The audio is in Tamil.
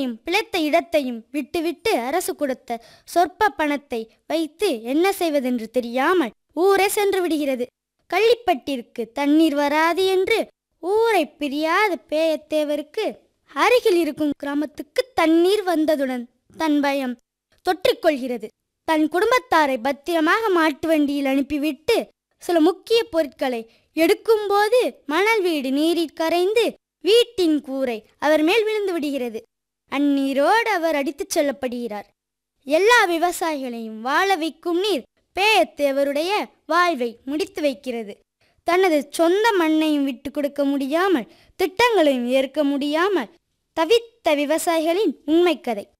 வீட்டையும் பிழைத்த இடத்தையும் விட்டுவிட்டு அரசு கொடுத்த சொற்ப பணத்தை வைத்து என்ன செய்வதென்று தெரியாமல் ஊரே சென்று விடுகிறது கள்ளிப்பட்டிற்கு தண்ணீர் வராது என்று ஊரை பிரியாத பேயத்தேவருக்கு அருகில் இருக்கும் கிராமத்துக்கு தண்ணீர் வந்ததுடன் தன் பயம் தொற்றிக்கொள்கிறது தன் குடும்பத்தாரை பத்திரமாக மாட்டு வண்டியில் அனுப்பிவிட்டு சில முக்கிய பொருட்களை எடுக்கும்போது மணல் வீடு நீரில் கரைந்து வீட்டின் கூரை அவர் மேல் விழுந்து விடுகிறது அந்நீரோடு அவர் அடித்துச் செல்லப்படுகிறார் எல்லா விவசாயிகளையும் வாழ வைக்கும் நீர் பேயத்தேவருடைய வாழ்வை முடித்து வைக்கிறது தனது சொந்த மண்ணையும் விட்டு கொடுக்க முடியாமல் திட்டங்களையும் ஏற்க முடியாமல் தவித்த விவசாயிகளின் உண்மை கதை